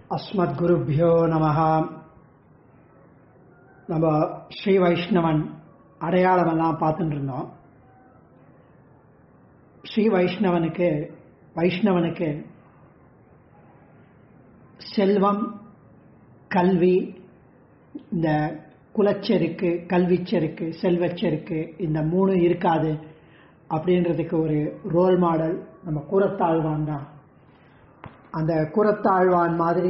அஸ்மத்குருப்பியோ நமஹ நம்ம ஸ்ரீ வைஷ்ணவன் அடையாளமெல்லாம் பார்த்துட்டு இருந்தோம் ஸ்ரீ வைஷ்ணவனுக்கு வைஷ்ணவனுக்கு செல்வம் கல்வி இந்த குலச்செருக்கு கல்விச்செருக்கு செல்வச்செருக்கு இந்த மூணு இருக்காது அப்படின்றதுக்கு ஒரு ரோல் மாடல் நம்ம கூறத்தாழ்வான் தான் அந்த கூறத்தாழ்வான் மாதிரி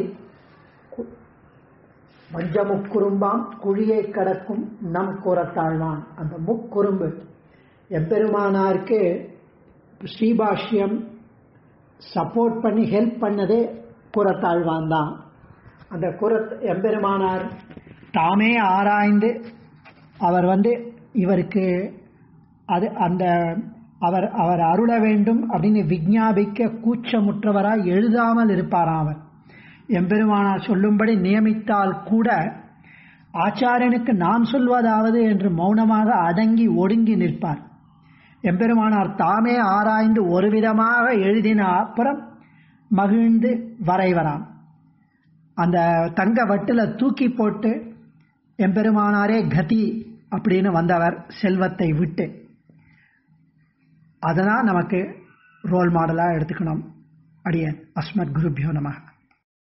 பஞ்சமுக்குறும்பாம் குழியை கடக்கும் நம் கூறத்தாழ்வான் அந்த முக்குறும்பு எம்பெருமானாருக்கு ஸ்ரீபாஷ்யம் சப்போர்ட் பண்ணி ஹெல்ப் பண்ணதே கூறத்தாழ்வான் தான் அந்த குர எம்பெருமானார் தாமே ஆராய்ந்து அவர் வந்து இவருக்கு அது அந்த அவர் அவர் அருள வேண்டும் அப்படின்னு விஞ்ஞாபிக்க கூச்சமுற்றவராய் எழுதாமல் இருப்பாராம் அவர் எம்பெருமானார் சொல்லும்படி நியமித்தால் கூட ஆச்சாரியனுக்கு நான் சொல்வதாவது என்று மௌனமாக அடங்கி ஒடுங்கி நிற்பார் எம்பெருமானார் தாமே ஆராய்ந்து ஒரு விதமாக எழுதின அப்புறம் மகிழ்ந்து வரைவராம் அந்த தங்க வட்டில் தூக்கி போட்டு எம்பெருமானாரே கதி அப்படின்னு வந்தவர் செல்வத்தை விட்டு அதனால் நமக்கு ரோல் மாடலாக எடுத்துக்கணும் அடியன் அஸ்மத் குருபியோ நம